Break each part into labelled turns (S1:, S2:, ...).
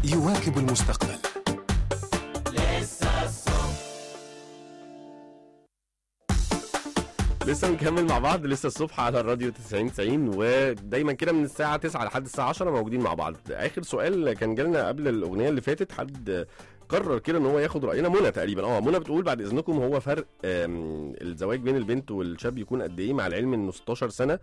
S1: يواكب المستقبل
S2: لسه مكمل مع بعض لسه الصبح على الراديو 90 90 ودايما كده من الساعه 9 لحد الساعه 10 موجودين مع بعض اخر سؤال كان جالنا قبل الاغنيه اللي فاتت حد قرر كده ان هو ياخد راينا منى تقريبا اه منى بتقول بعد اذنكم هو فرق آم، الزواج بين البنت والشاب يكون قد ايه مع العلم انه 16 سنه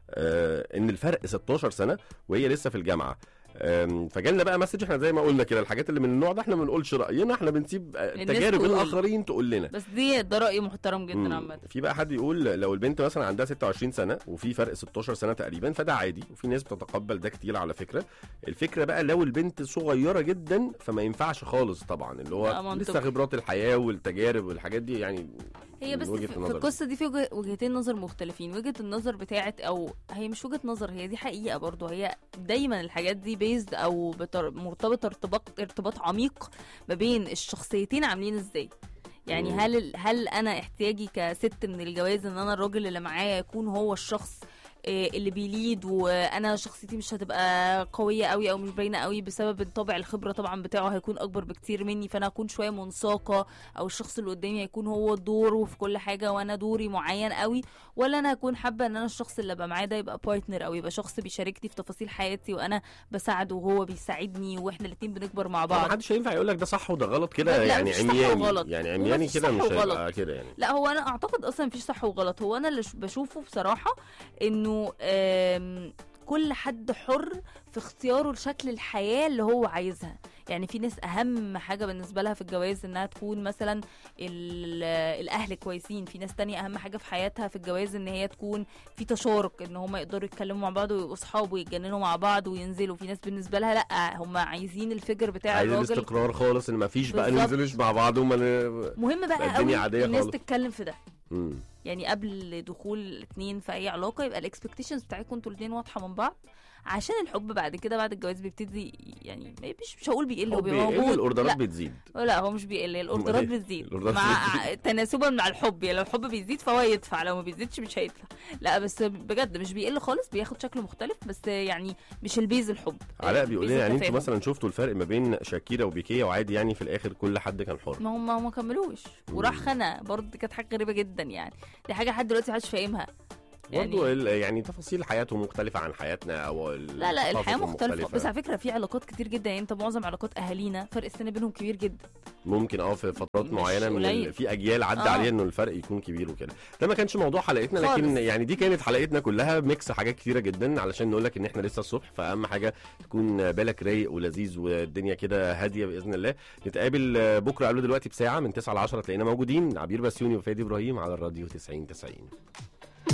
S2: آه، ان الفرق 16 سنه وهي لسه في الجامعه آم، فجالنا بقى مسج احنا زي ما قلنا كده الحاجات اللي من النوع ده احنا ما بنقولش راينا احنا بنسيب آه،
S3: الناس
S2: تجارب
S3: تقول.
S2: الاخرين تقول لنا
S3: بس دي ده راي محترم جدا
S2: مم.
S3: عامه
S2: في بقى حد يقول لو البنت مثلا عندها 26 سنه وفي فرق 16 سنه تقريبا فده عادي وفي ناس بتتقبل ده كتير على فكره الفكره بقى لو البنت صغيره جدا فما ينفعش خالص طبعا اللي
S3: لا،
S2: هو
S3: منطقي.
S2: لسه خبرات الحياه والتجارب والحاجات دي يعني
S3: هي
S2: من
S3: بس
S2: وجهة
S3: في, في
S2: نظري.
S3: القصه دي في وجه- وجهتين نظر مختلفين وجهه النظر بتاعت او هي مش وجهه نظر هي دي حقيقه برضو هي دايما الحاجات دي بيزد او بتر... مرتبطه ارتباط ارتباط عميق ما بين الشخصيتين عاملين ازاي يعني
S2: مم.
S3: هل هل انا احتياجي كست من الجواز ان انا الراجل اللي معايا يكون هو الشخص آه، اللي بيليد وانا شخصيتي مش هتبقى قويه قوي او مش باينه قوي بسبب الطابع الخبره طبعا بتاعه هيكون اكبر بكتير مني فانا هكون شويه منساقه او الشخص اللي قدامي هيكون هو دوره في كل حاجه وانا دوري معين قوي ولا انا هكون حابه ان انا الشخص اللي ابقى معاه ده يبقى بارتنر او يبقى شخص بيشاركني في تفاصيل حياتي وانا بساعده وهو بيساعدني واحنا الاتنين بنكبر مع
S2: ما
S3: بعض
S2: حدش هينفع يقول لك ده صح وده غلط كده
S3: لا،
S2: يعني
S3: مفيش صح
S2: عمياني
S3: وغلط.
S2: يعني
S3: هو
S2: عمياني
S3: مفيش
S2: كده
S3: صح
S2: مش هيبقى
S3: وغلط.
S2: كده يعني
S3: لا هو انا اعتقد اصلا مفيش صح وغلط هو انا اللي ش- بشوفه بصراحه انه آم، كل حد حر في اختياره لشكل الحياه اللي هو عايزها يعني في ناس اهم حاجه بالنسبه لها في الجواز انها تكون مثلا ال- الاهل كويسين في ناس تانية اهم حاجه في حياتها في الجواز ان هي تكون في تشارك ان هم يقدروا يتكلموا مع بعض ويبقوا اصحاب ويتجننوا مع بعض وينزلوا في ناس بالنسبه لها لا هم عايزين الفجر بتاع
S2: عايز
S3: الراجل
S2: الاستقرار خالص ان ما فيش بقى
S3: بالظبط.
S2: ننزلش مع بعض وما ن-
S3: مهم
S2: بقى
S3: بقى
S2: الدنيا
S3: قوي
S2: عادية
S3: الناس
S2: خالص.
S3: تتكلم في ده
S2: مم.
S3: يعني قبل دخول الاثنين في اي علاقه يبقى الاكسبكتيشنز بتاعتكم انتوا الاثنين واضحه من بعض عشان الحب بعد كده بعد الجواز بيبتدي يعني مش مش هقول بيقل هو
S2: حب
S3: بيبقى
S2: يقل
S3: موجود
S2: الاوردرات
S3: لا
S2: بتزيد
S3: لا هو مش بيقل الاوردرات
S2: إيه؟
S3: بتزيد
S2: الأوردرات
S3: مع تناسبا مع الحب يعني لو الحب بيزيد فهو يدفع لو ما بيزيدش مش هيدفع لا بس بجد مش بيقل خالص بياخد شكل مختلف بس يعني مش البيز الحب
S2: علاء بيقول لنا
S3: البيز
S2: يعني انتوا
S3: التفاهم.
S2: مثلا شفتوا الفرق ما بين شاكيرا وبيكيه وعادي يعني في الاخر كل حد كان حر
S3: ما هم ما كملوش وراح خنا برضه دي كانت حاجه غريبه جدا يعني دي حاجه لحد دلوقتي محدش فاهمها
S2: برضه ال- يعني تفاصيل حياتهم مختلفة عن حياتنا او ال-
S3: لا لا الحياه
S2: ثقافتهم
S3: مختلفه بس على فكره في علاقات كتير جدا يعني انت معظم علاقات اهالينا فرق السن بينهم كبير جدا
S2: ممكن اه في فترات
S3: مش
S2: معينة من
S3: قليل.
S2: ال... في اجيال عدى
S3: آه.
S2: عليها انه الفرق يكون كبير وكده ده ما كانش موضوع حلقتنا لكن
S3: خالص.
S2: يعني دي كانت حلقتنا كلها ميكس حاجات كتيرة جدا علشان نقول لك ان احنا لسه الصبح فاهم حاجة تكون بالك رايق ولذيذ والدنيا كده هادية باذن الله نتقابل آه، بكرة قبل دلوقتي بساعة من 9 ل 10 تلاقينا موجودين عبير بسيوني وفادي ابراهيم على الراديو 90 90